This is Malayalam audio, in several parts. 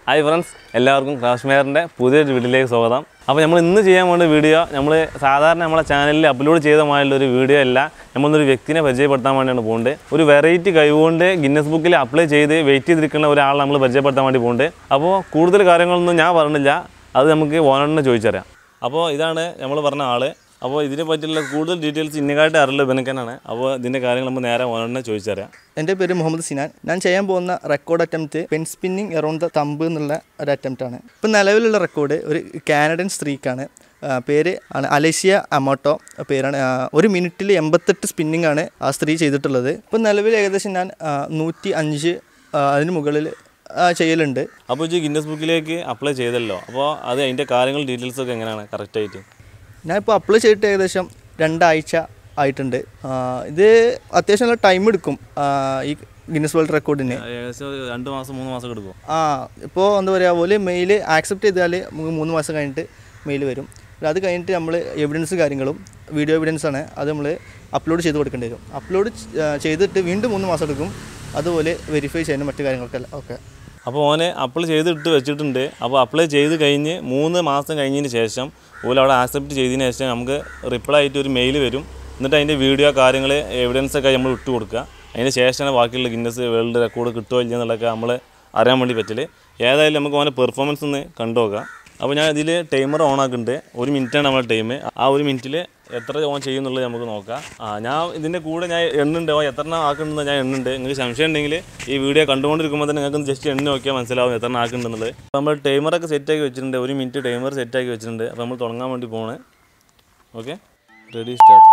ഹായ് ഫ്രണ്ട്സ് എല്ലാവർക്കും ക്രാഷ്മെയറിൻ്റെ പുതിയൊരു വീഡിയോയിലേക്ക് സ്വാഗതം അപ്പോൾ നമ്മൾ ഇന്ന് ചെയ്യാൻ വേണ്ട വീഡിയോ നമ്മൾ സാധാരണ നമ്മളെ ചാനലിൽ അപ്ലോഡ് ചെയ്തമായുള്ള ഒരു വീഡിയോ അല്ല നമ്മളൊരു വ്യക്തിനെ പരിചയപ്പെടുത്താൻ വേണ്ടിയാണ് പോകുന്നത് ഒരു വെറൈറ്റി കഴിവുകൊണ്ട് ഗിന്നസ് ബുക്കിൽ അപ്ലൈ ചെയ്ത് വെയിറ്റ് ചെയ്തിരിക്കുന്ന ഒരാളെ നമ്മൾ പരിചയപ്പെടുത്താൻ വേണ്ടി പോകുന്നുണ്ട് അപ്പോൾ കൂടുതൽ കാര്യങ്ങളൊന്നും ഞാൻ പറഞ്ഞില്ല അത് നമുക്ക് ഓണറിനെ ചോദിച്ചറിയാം അപ്പോൾ ഇതാണ് നമ്മൾ പറഞ്ഞ ആൾ അപ്പോൾ ഇതിനെ പറ്റിയുള്ള കൂടുതൽ ഡീറ്റെയിൽസ് ഇന്നകായിട്ട് അറിയില്ല ഇവനക്കനാണ് അപ്പോൾ ഇതിൻ്റെ കാര്യങ്ങൾ നമ്മൾ നേരെ ഓണറിനെ ചോദിച്ചറിയാം എൻ്റെ പേര് മുഹമ്മദ് സിനാൻ ഞാൻ ചെയ്യാൻ പോകുന്ന record attempt pen spinning around the thumb എന്നുള്ള ഒരു അറ്റംപ്റ്റ് ആണ് ഇപ്പം നിലവിലുള്ള റെക്കോർഡ് ഒരു കാനഡൻ സ്ത്രീക്കാണ് ആ, പേര് ആണ് അലേഷ്യ അമോട്ടോ പേരാണ് ആ, ഒരു മിനിറ്റിൽ എൺപത്തെട്ട് സ്പിന്നിങ് ആണ് ആ സ്ത്രീ ചെയ്തിട്ടുള്ളത് ഇപ്പം നിലവിൽ ഏകദേശം ഞാൻ നൂറ്റി അഞ്ച് ആ, അതിന് മുകളിൽ ആ, ചെയ്യലുണ്ട് അപ്പോൾ ഈ ഗിന്നസ് ബുക്കിലേക്ക് അപ്ലൈ ചെയ്തല്ലോ അപ്പോൾ അത് അതിൻ്റെ കാര്യങ്ങൾ ഡീറ്റെയിൽസ് ഒക്കെ എങ്ങനെയാണ് കറക്റ്റായിട്ട് ഞാനിപ്പോൾ അപ്ലൈ ചെയ്തിട്ട് ഏകദേശം രണ്ടാഴ്ച ആയിട്ടുണ്ട് ആ, ഇത് അത്യാവശ്യം നല്ല ടൈം എടുക്കും ആ, ഈ ഗിന്നസ് വേൾഡ് റെക്കോർഡിന് ഏകദേശം ഒരു രണ്ട് മാസം മൂന്ന് മാസം എടുക്കും ആ ഇപ്പോൾ എന്താ പറയുക പോലെ മെയിൽ ആക്സെപ്റ്റ് ചെയ്താൽ നമുക്ക് മൂന്ന് മാസം കഴിഞ്ഞിട്ട് മെയിൽ വരും പിന്നെ അത് കഴിഞ്ഞിട്ട് നമ്മൾ എവിഡൻസ് കാര്യങ്ങളും വീഡിയോ എവിഡൻസ് ആണ് അത് നമ്മൾ അപ്ലോഡ് ചെയ്ത് കൊടുക്കേണ്ടി വരും അപ്ലോഡ് ചെയ്തിട്ട് വീണ്ടും മൂന്ന് മാസം എടുക്കും അതുപോലെ വെരിഫൈ ചെയ്യാനും മറ്റു കാര്യങ്ങൾക്കെല്ലാം ഓക്കെ അപ്പോൾ ഓനെ അപ്ലൈ ചെയ്തിട്ട് വെച്ചിട്ടുണ്ട് അപ്പോൾ അപ്ലൈ ചെയ്ത് കഴിഞ്ഞ് മൂന്ന് മാസം കഴിഞ്ഞതിന് ശേഷം ഓല അവിടെ ആക്സെപ്റ്റ് ചെയ്തതിന് ശേഷം നമുക്ക് റിപ്ലൈ ആയിട്ട് ഒരു മെയിൽ വരും എന്നിട്ട് അതിൻ്റെ വീഡിയോ കാര്യങ്ങൾ എവിഡൻസ് ഒക്കെ നമ്മൾ ഇട്ട് കൊടുക്കുക അതിന് ശേഷമാണ് ബാക്കിയുള്ള ഗിന്നസ് വേൾഡ് റെക്കോർഡ് കിട്ടുമോ ഇല്ല എന്നുള്ളതൊക്കെ നമ്മൾ അറിയാൻ വേണ്ടി പറ്റില്ല ഏതായാലും നമുക്ക് ഓനെ പെർഫോമൻസ് ഒന്ന് കണ്ടു നോക്കാം അപ്പോൾ ഞാൻ ഇതിൽ ടൈമർ ഓൺ ആക്കുന്നുണ്ട് ഒരു മിനിറ്റാണ് നമ്മുടെ ടൈം ആ ഒരു മിനിറ്റിൽ എത്ര ഓൺ ചെയ്യുന്നുള്ളത് നമുക്ക് നോക്കാം ആ ഞാൻ ഇതിൻ്റെ കൂടെ ഞാൻ എണ്ണുണ്ട് ഓ എത്ര എണ്ണം ആക്കുന്നുണ്ട് ഞാൻ എണ്ണുണ്ട് നിങ്ങൾക്ക് സംശയം ഉണ്ടെങ്കിൽ ഈ വീഡിയോ കണ്ടുകൊണ്ടിരിക്കുമ്പോൾ തന്നെ നിങ്ങൾക്ക് ജസ്റ്റ് എണ്ണി നോക്കിയാൽ മനസ്സിലാവും എത്ര എണ്ണം ആക്കുന്നുണ്ടെന്നുള്ളത് അപ്പോൾ നമ്മൾ ടൈമറൊക്കെ സെറ്റാക്കി വെച്ചിട്ടുണ്ട് ഒരു മിനിറ്റ് ടൈമർ സെറ്റാക്കി വെച്ചിട്ടുണ്ട് അപ്പോൾ നമ്മൾ തുടങ്ങാൻ വേണ്ടി പോകണേ ഓക്കെ റെഡി സ്റ്റാർട്ട്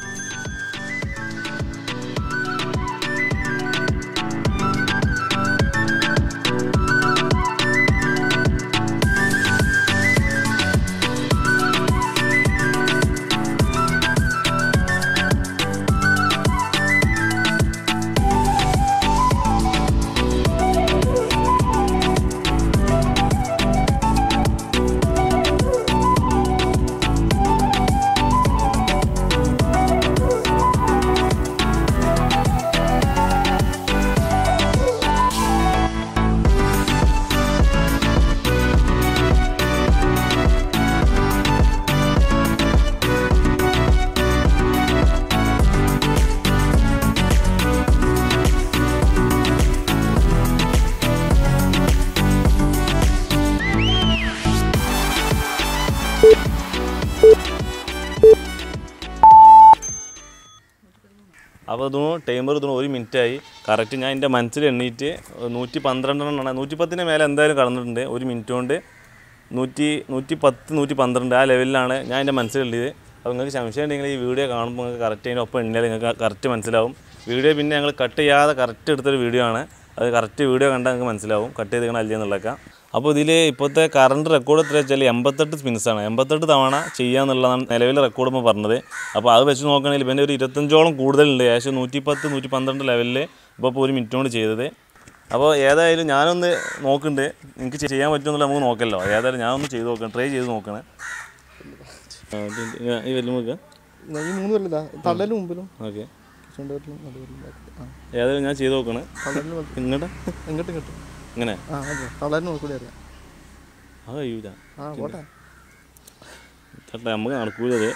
അപ്പോൾ ഇതൊന്ന് ടൈമർ ഇതൊന്ന് ഒരു മിനിറ്റായി കറക്റ്റ് ഞാൻ എൻ്റെ മനസ്സിൽ എണ്ണീറ്റ് നൂറ്റി പന്ത്രണ്ടെണ്ണമാണ് നൂറ്റി പത്തിന് മേലെ എന്തായാലും കടന്നിട്ടുണ്ട് ഒരു മിനിറ്റ് കൊണ്ട് നൂറ്റി നൂറ്റി പത്ത് നൂറ്റി പന്ത്രണ്ട് ആ ലെവലിലാണ് ഞാൻ എൻ്റെ മനസ്സിലുള്ളത് അപ്പോൾ നിങ്ങൾക്ക് സംശയം ഉണ്ടെങ്കിൽ ഈ വീഡിയോ കാണുമ്പോൾ നിങ്ങൾക്ക് കറക്റ്റ് അതിൻ്റെ ഒപ്പം എണ്ണിയാൽ നിങ്ങൾക്ക് കറക്റ്റ് മനസ്സിലാവും വീഡിയോ പിന്നെ ഞങ്ങൾ കട്ട് ചെയ്യാതെ കറക്റ്റ് എടുത്തൊരു വീഡിയോ ആണ് അത് കറക്റ്റ് വീഡിയോ കണ്ടാൽ നിങ്ങൾക്ക് മനസ്സിലാവും കട്ട് ചെയ്തിരിക്കണം അല്ലേ എന്നുള്ളതൊക്കെ അപ്പോൾ ഇതിൽ ഇപ്പോഴത്തെ കറണ്ട് റെക്കോർഡ് എത്ര വെച്ചാൽ എൺപത്തെട്ട് സ്പിൻസാണ് എൺപത്തെട്ട് തവണ ചെയ്യാന്നുള്ളതാണ് നിലവിലെ റെക്കോർഡ് ഇപ്പോൾ പറഞ്ഞത് അപ്പോൾ അത് വെച്ച് നോക്കുകയാണെങ്കിൽ ഇവൻ്റെ ഒരു ഇരുപത്തഞ്ചോളം കൂടുതലുണ്ട് ഏകദേശം നൂറ്റി പത്ത് നൂറ്റി പന്ത്രണ്ട് ലെവലിൽ ഇപ്പോൾ ഇപ്പോൾ ഒരു മിനിറ്റ് കൊണ്ട് ചെയ്തത് അപ്പോൾ ഏതായാലും ഞാനൊന്ന് നോക്കുന്നുണ്ട് എനിക്ക് ചെയ്യാൻ പറ്റുമെന്നുള്ള നമുക്ക് നോക്കല്ലോ ഏതായാലും ഞാനൊന്ന് ചെയ്ത് നോക്കണം ട്രൈ ചെയ്ത് നോക്കണേ ആ, ഇത് ഇത് ഈ വലിയ നോക്കുക ഈ മൂന്ന് കൊല്ലതാ തള്ളലിന് മുമ്പിലും ഓക്കെ ചുണ്ട് കൊല്ലം നടുവിലും ബാക്കി. ആ ഏതായാലും ഞാൻ ചെയ്ത് നോക്കണേ തള്ളലിന് മുമ്പിൽ. ഇങ്ങോട്ട് ഇങ്ങോട്ട് ഇങ്ങോട്ട് ഇങ്ങനെ ആ അതെ തള്ളലിന് നോക്കൂടി അറിയാം അത് കഴിയൂല ആ പോട്ടെ ചേട്ടാ നമുക്ക് നടക്കൂലത്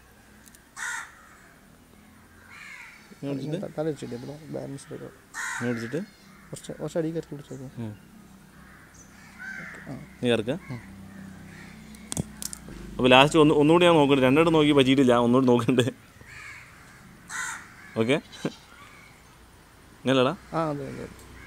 തല വെച്ചിട്ട് ഇവിടെ ബാലൻസ് എടുക്കാം മേടിച്ചിട്ട് കുറച്ച് കുറച്ച് അടി കയറ്റി പിടിച്ചേക്കും നീ ഇറക്ക അപ്പോൾ ലാസ്റ്റ് ഒന്ന് ഒന്നുകൂടി ഞാൻ നോക്കുന്നുണ്ട് രണ്ടിടം നോക്കി പറ്റിയിട്ടില്ല ഒന്നുകൂടി നോക്കുന്നുണ്ട് ഓക്കെ ഇങ്ങനല്ലടാ ആ അതെ അതെ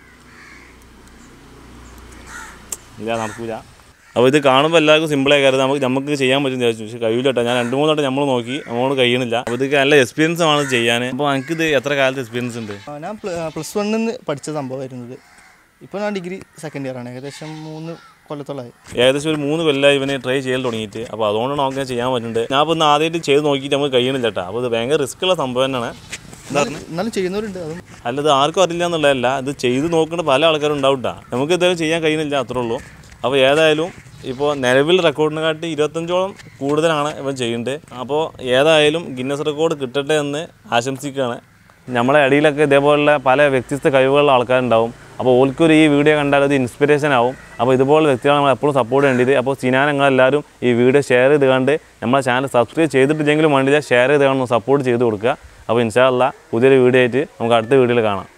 ഇല്ല നടക്കൂല അപ്പോൾ ഇത് കാണുമ്പോൾ എല്ലാവർക്കും സിമ്പിളായി കരുത് നമുക്ക് നമുക്ക് ചെയ്യാൻ പറ്റും വിചാരിച്ചു പക്ഷേ കഴിയില്ല കേട്ടോ ഞാൻ രണ്ട് മൂന്ന് വട്ടം നമ്മൾ നോക്കി നമ്മളോട് കഴിയണില്ല അപ്പോൾ ഇത് നല്ല എക്സ്പീരിയൻസ് ആണ് ചെയ്യാൻ അപ്പോൾ എനിക്കിത് എത്ര കാലത്ത് എക്സ്പീരിയൻസ് ഉണ്ട് ആ, ഞാൻ പ്ലസ് വണ്ണിൽ നിന്ന് പഠിച്ച സംഭവമായിരുന്നത് ഇപ്പോൾ ഞാൻ ഡിഗ്രി സെക്കൻഡ് ഇയർ ആണ് ഏകദേശം മൂന്ന് കൊല്ലത്തോളമായി ഏകദേശം ഒരു മൂന്ന് കൊല്ലമായി ഇവന് ട്രൈ ചെയ്യൽ തുടങ്ങിയിട്ട് അപ്പോൾ അതുകൊണ്ടാണ് നമുക്ക് ചെയ്യാൻ പറ്റുന്നുണ്ട് ഞാൻ ഇപ്പോൾ ഇന്ന് ആദ്യമായിട്ട് ചെയ്ത് നോക്കിയിട്ട് നമുക്ക് കഴിയണില്ല കേട്ടോ അപ്പോൾ ഇത് ഭയങ്കര റിസ്ക് ഉള്ള സംഭവം തന്നെയാണ് എന്നാലും എന്നാലും ചെയ്യുന്നവരുണ്ട് അതും അല്ല ഇത് ആർക്കും അറിയില്ല എന്നുള്ളതല്ല ഇത് ചെയ്ത് നോക്കേണ്ട പല ആൾക്കാരും ഉണ്ടാവും കേട്ടോ നമുക്ക് ഇതുവരെ ചെയ്യാൻ കഴിയുന്നില്ല അത്രേ ഉള്ളൂ അപ്പോൾ ഏതായാലും ഇപ്പോൾ നിലവിൽ റെക്കോർഡിനെ കാട്ടി ഇരുപത്തഞ്ചോളം കൂടുതലാണ് ഇവൻ ചെയ്യുന്നത് അപ്പോൾ ഏതായാലും ഗിന്നസ് റെക്കോർഡ് കിട്ടട്ടെ എന്ന് ആശംസിക്കുകയാണ് നമ്മളെ അടിയിലൊക്കെ ഇതേപോലുള്ള പല വ്യത്യസ്ത കഴിവുകളുള്ള ആൾക്കാരുണ്ടാവും അപ്പോൾ ഓൽക്കൊരു ഈ വീഡിയോ കണ്ടാൽ അത് ഇൻസ്പിറേഷൻ ആവും അപ്പോൾ ഇതുപോലെ വ്യക്തികളെ നമ്മൾ എപ്പോഴും സപ്പോർട്ട് ചെയ്യേണ്ടത് അപ്പോൾ സിനാൻ നിങ്ങളെല്ലാവരും ഈ വീഡിയോ ഷെയർ ചെയ്ത് കണ്ട് നമ്മളെ ചാനൽ സബ്സ്ക്രൈബ് ചെയ്തിട്ടില്ലെങ്കിലും വേണ്ടില്ല ഷെയർ ചെയ്ത് കാണുന്നു സപ്പോർട്ട് ചെയ്ത് കൊടുക്കുക അപ്പോൾ ഇൻഷാല്ല പുതിയൊരു വീഡിയോ ആയിട്ട് നമുക്ക് അടുത്ത വീഡിയോയിൽ കാണാം